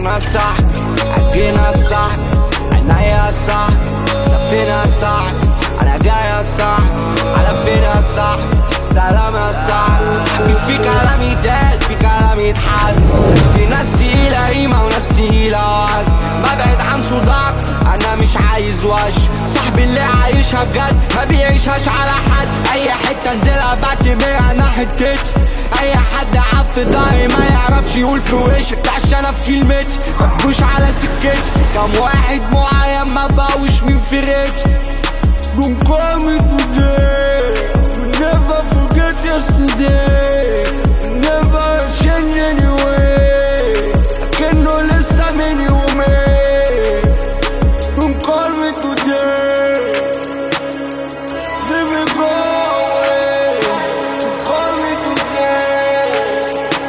اخترنا صح حكينا صح عينيا صح لفينا صح انا جاية صح على فينا صح سلام يا صاحبي صاحبي في كلام يتقال في كلام يتحس في ناس تقيلة قيمة وناس تقيلة وعز ببعد عن صداع انا مش عايز وش صاحبي اللي عايشها بجد ما بيعيشهاش على حد اي حتة انزلها بعتبرها انا حتتي اي حد عب في ضهري ما يعرفش يقول في وشك عشان في كلمتي ما تجوش على سكتي كم واحد معين ما بقوش من فرقتي Don't call me today You never forget yesterday You never change anyway I cannot listen anyway Don't call me today Let me go away Don't call me today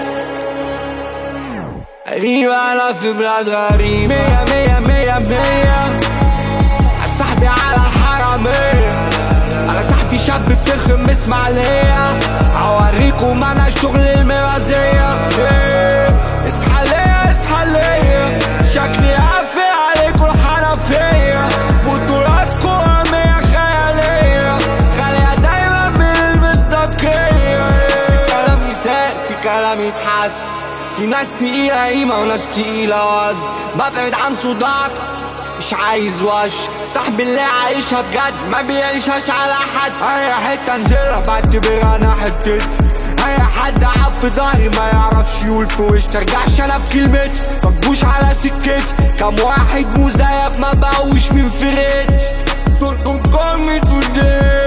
غريبة أنا في بلاد غريبة مية مية مية مية صاحبي على الحرامية على صاحبي شاب فخم اسماعيلية هوريكم انا شغل المرازية إيه، اصحى ليا اصحى ليا شكلي قافل عليكم الحنفية بطولاتكم وهمية خيالية خالية دايما من المصداقية إيه، كلام يتقال في كلام يتحس في ناس تقيلة قيمة وناس تقيلة وزن ببعد عن صداع مش عايز وش صاحبي اللي عايشها بجد ما بيعيشهاش على حد اي حتة انزلها بعتبرها انا حتتي اي حد عب في ظهري ما يعرفش يقول في وش ترجعش انا في كلمتي ما تجوش على سكتي كم واحد مزيف ما بقوش من فرقتي Don't, don't call me today